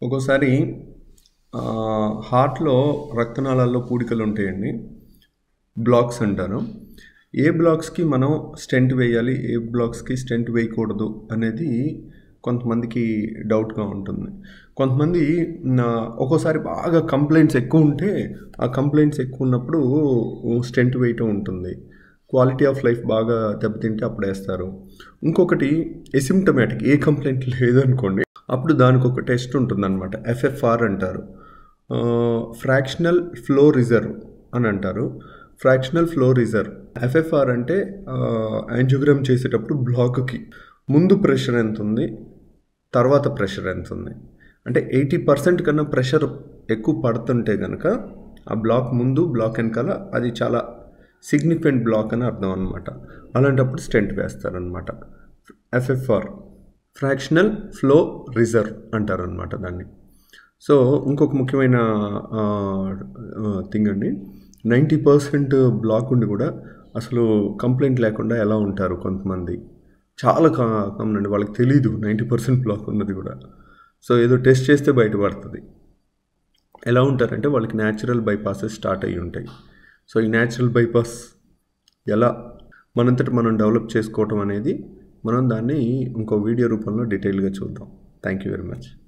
ఒక్కోసారి హార్ట్లో రక్తనాళాల్లో పూడికలు ఉంటాయండి బ్లాక్స్ అంటారు ఏ బ్లాక్స్కి మనం స్టెంట్ వేయాలి ఏ బ్లాక్స్కి స్టెంట్ వేయకూడదు అనేది కొంతమందికి డౌట్గా ఉంటుంది కొంతమంది నా- ఒక్కోసారి బాగా కంప్లైంట్స్ ఎక్కువ ఉంటే ఆ కంప్లైంట్స్ ఎక్కువ ఉన్నప్పుడు స్టెంట్ వేయటం ఉంటుంది క్వాలిటీ ఆఫ్ లైఫ్ బాగా దెబ్బతింటే అప్పుడు వేస్తారు ఇంకొకటి ఎసిమ్టమాటిక్ ఏ కంప్లైంట్ లేదనుకోండి అప్పుడు దానికి ఒక టెస్ట్ ఉంటుందన్నమాట ఎఫ్ఎఫ్ఆర్ అంటారు ఫ్రాక్షనల్ ఫ్లో రిజర్వ్ అని అంటారు ఫ్రాక్షనల్ ఫ్లో రిజర్వ్ ఎఫ్ఎఫ్ఆర్ అంటే యాంజియోగ్రామ్ చేసేటప్పుడు బ్లాక్కి ముందు ప్రెషర్ ఎంత ఉంది తర్వాత ప్రెషర్ ఎంత ఉంది అంటే ఎయిటీ పర్సెంట్ కన్నా ప్రెషర్ ఎక్కువ పడుతుంటే కనుక ఆ బ్లాక్ ముందు బ్లాక్ వెనకాల అది చాలా సిగ్నిఫికెంట్ బ్లాక్ అని అర్థం అనమాట అలాంటప్పుడు స్టెంట్ వేస్తారనమాట ఎఫ్ఎఫ్ఆర్ ఫ్రాక్షనల్ ఫ్లో రిజర్వ్ అంటారనమాట దాన్ని సో ఇంకొక ముఖ్యమైన థింగ్ అండి నైంటీ పర్సెంట్ బ్లాక్ ఉండి కూడా అసలు కంప్లైంట్ లేకుండా ఎలా ఉంటారు కొంతమంది చాలా కామన్ అండి వాళ్ళకి తెలీదు నైంటీ పర్సెంట్ బ్లాక్ ఉన్నది కూడా సో ఏదో టెస్ట్ చేస్తే బయటపడుతుంది ఎలా ఉంటారంటే వాళ్ళకి న్యాచురల్ బైపాసెస్ స్టార్ట్ అయ్యి ఉంటాయి సో ఈ న్యాచురల్ బైపాస్ ఎలా మనంతట మనం డెవలప్ చేసుకోవటం అనేది మనం దాన్ని ఇంకో వీడియో రూపంలో డీటెయిల్గా చూద్దాం థ్యాంక్ యూ వెరీ మచ్